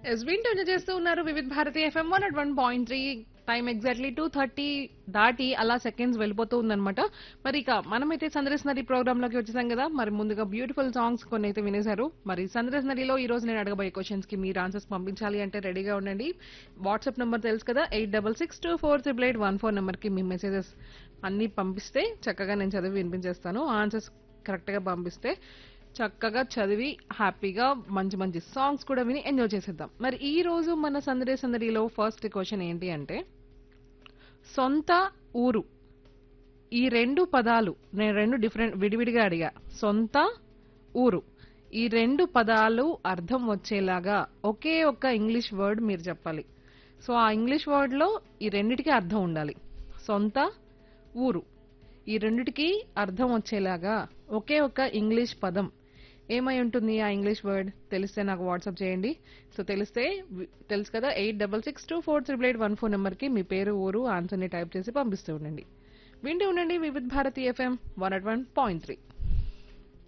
yes వింటూనే చేస్తూ ఉన్నారు Vividh Bharati FM one at one point three time exactly two thirty దాటి అలా సెకండ్స్ వెళ్ళిపోతూ ఉందన్నమాట మరి ఇక మనమైతే సందర్శ నది ప్రోగ్రామ్ లోకి వచ్చేసాం కదా మరి ముందుగా బ్యూటిఫుల్ సాంగ్స్ కొన్ని అయితే వినేశారు మరి సందర్శ నదిలో ఈ రోజు నేను అడగబోయే క్వశ్చన్స్ కి మీరు ఆన్సర్స్ పంపించాలి అంటే రెడీగా ఉండండి వాట్సాప్ నెంబర్ తెలుసు కదా eight double six two four triple eight one four number కి మీ మెసేజెస్ అన్ని పంపిస్తే చక్కగా నేను చదివి వినిపించేస్తాను ఆన్సర్స్ కరెక్ట్ గా పంపిస్తే చక్కగా చదివి హ్యాపీగా మంచి మంచి సాంగ్స్ కూడా విని ఎంజాయ్ చేసేద్దాం మరి ఈ రోజు మన సందడి సందడిలో ఫస్ట్ క్వశ్చన్ ఏంటి అంటే సొంత ఊరు ఈ రెండు పదాలు నేను రెండు డిఫరెంట్ విడివిడిగా అడిగా సొంత ఊరు ఈ రెండు పదాలు అర్థం వచ్చేలాగా ఒకే ఒక్క ఇంగ్లీష్ వర్డ్ మీరు చెప్పాలి సో ఆ ఇంగ్లీష్ వర్డ్ లో ఈ రెండిటికి అర్థం ఉండాలి సొంత ఊరు ఈ రెండిటికి అర్థం వచ్చేలాగా ఒకే ఒక్క ఇంగ్లీష్ పదం ఏమై ఉంటుంది ఆ ఇంగ్లీష్ వర్డ్ తెలిస్తే నాకు వాట్సాప్ చేయండి సో తెలిస్తే వి- తెలుసు కదా eight double six two four triple eight one four నెంబర్కి మీ పేరు ఊరు ఆన్సర్ని టైప్ చేసి పంపిస్తూ ఉండండి వింటూ ఉండండి Vividh Bharati FM one at one point three